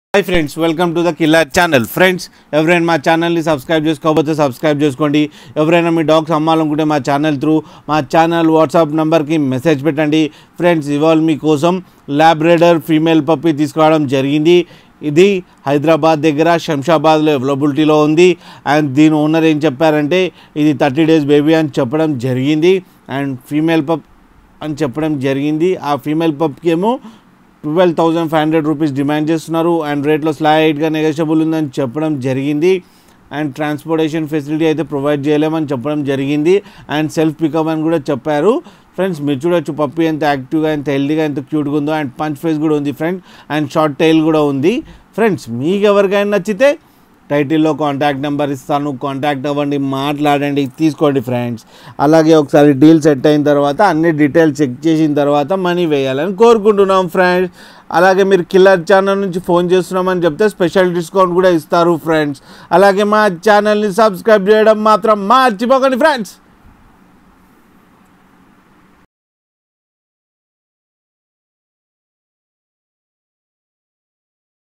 hi friends welcome to the killer channel friends ఎవరైనా మా ఛానల్ని సబ్స్క్రైబ్ చేసుకోకపోతే సబ్స్క్రైబ్ చేసుకోండి ఎవరైనా మీ డాగ్స్ అమ్మాలనుకుంటే మా ఛానల్ త్రూ మా ఛానల్ వాట్సాప్ నెంబర్కి మెసేజ్ పెట్టండి ఫ్రెండ్స్ ఇవాళ మీకోసం ల్యాబ్రేడర్ ఫీమేల్ పప్పి తీసుకురావడం జరిగింది ఇది హైదరాబాద్ దగ్గర శంషాబాద్లో అవైలబిలిటీలో ఉంది అండ్ దీని ఓనర్ ఏం చెప్పారంటే ఇది థర్టీ డేస్ బేబీ అని చెప్పడం జరిగింది అండ్ ఫీమేల్ పప్ అని చెప్పడం జరిగింది ఆ ఫీమేల్ పప్కి ఏమో twelve thousand five hundred rupees demand చేస్తున్నారు అండ్ రేట్లో స్లైడ్గా నెగోషియబుల్ ఉందని చెప్పడం జరిగింది అండ్ ట్రాన్స్పోర్టేషన్ ఫెసిలిటీ అయితే ప్రొవైడ్ చేయలేమని చెప్పడం జరిగింది అండ్ సెల్ఫ్ పికప్ అని కూడా చెప్పారు ఫ్రెండ్స్ మీరు చూడొచ్చు పప్పి ఎంత యాక్టివ్గా ఎంత హెల్దీగా ఎంత క్యూట్గా ఉందో అండ్ పంచ్ ఫేస్ కూడా ఉంది ఫ్రెండ్స్ అండ్ షార్ట్ టైల్ కూడా ఉంది ఫ్రెండ్స్ మీకు ఎవరికైనా నచ్చితే టైటిల్లో కాంటాక్ట్ నెంబర్ ఇస్తాను కాంటాక్ట్ అవ్వండి మాట్లాడండి తీసుకోండి ఫ్రెండ్స్ అలాగే ఒకసారి డీల్ సెట్ అయిన తర్వాత అన్ని డీటెయిల్స్ చెక్ చేసిన తర్వాత మనీ వేయాలని కోరుకుంటున్నాం ఫ్రెండ్స్ అలాగే మీరు కిల్లర్ ఛానల్ నుంచి ఫోన్ చేస్తున్నామని చెప్తే స్పెషల్ డిస్కౌంట్ కూడా ఇస్తారు ఫ్రెండ్స్ అలాగే మా ఛానల్ని సబ్స్క్రైబ్ చేయడం మాత్రం మర్చిపోకండి ఫ్రెండ్స్